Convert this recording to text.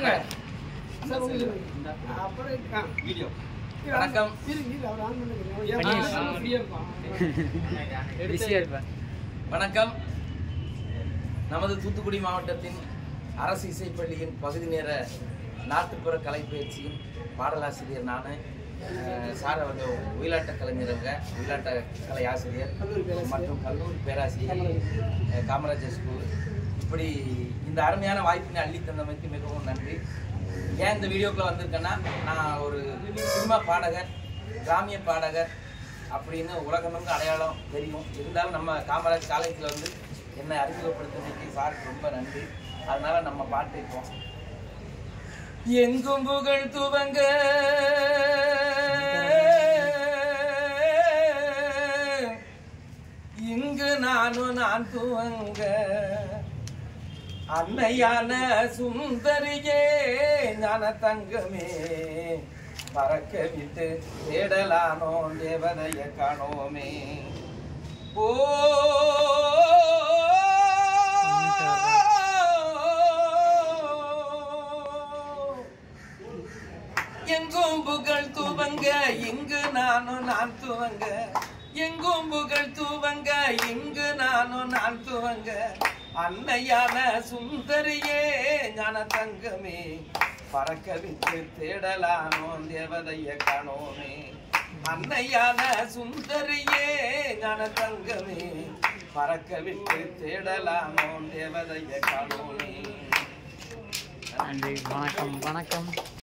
சொல்லுங்க சார் உங்களுக்கு அப்புறம் ஆ. வீடியோ வணக்கம் இருங்க, இருங்க, அவர் ஆன் பண்ணுங்க. ஏன் பண்ணி free ஆ வச்சு. இருப்பான். பிஸியாக இருப்பேன் வணக்கம் நமது தூத்துக்குடி மாவட்டத்தின் அரசு இசைப்பள்ளியின் பகுதி நேர நாட்டுப்புற கலைப்பயிற்சியின் பாடலாசிரியர் நான் சார் அவங்க ஒயிலாட்ட கலைஞருங்க ஒயிலாட்ட கலை ஆசிரியர் கல்லூரி பேராசிரியர். மற்றும் கல்லூரி பேராசிரியர் அஹ், காமராஜர் ஸ்கூல் இப்படி இந்த அருமையான வாய்ப்பினை அள்ளி தந்தமைக்கு மிகவும் நன்றி ஏன் இந்த வீடியோக்குள்ள வந்திருக்கேன்னா நான் ஒரு சினிமா பாடகர் கிராமிய பாடகர் அப்படின்னு உலகமெங்கும் அடையாளம் தெரியும் இருந்தாலும் நம்ம காமராஜ் காலேஜில் வந்து என்னை அறிமுகப்படுத்தினதுக்கு சாருக்கு ரொம்ப நன்றி அதனால நம்ம பாட்டு வைப்போம் எங்கும் புகழ் துவங்க இங்கு நானும் நான் துவங்க அன்னையான சுந்தரியே ஞான தங்கமே மறக்க விட்டு தேடலானோ தேவதைய காணோமே ஓ எங்கும் புகழ் துவங்க இங்கு நானும் நான் துவங்க எங்கும் புகழ் துவங்க இங்கு நானும் நான் துவங்க அன்னையான சுந்தரியே ஞான தங்கமே பறக்க விட்டு தேடலானோ தேவதைய காணோமே அன்னையான சுந்தரியே ஞான தங்கமே பறக்க விட்டு தேடலானோ தேவதைய காணோமே நன்றி வணக்கம் வணக்கம்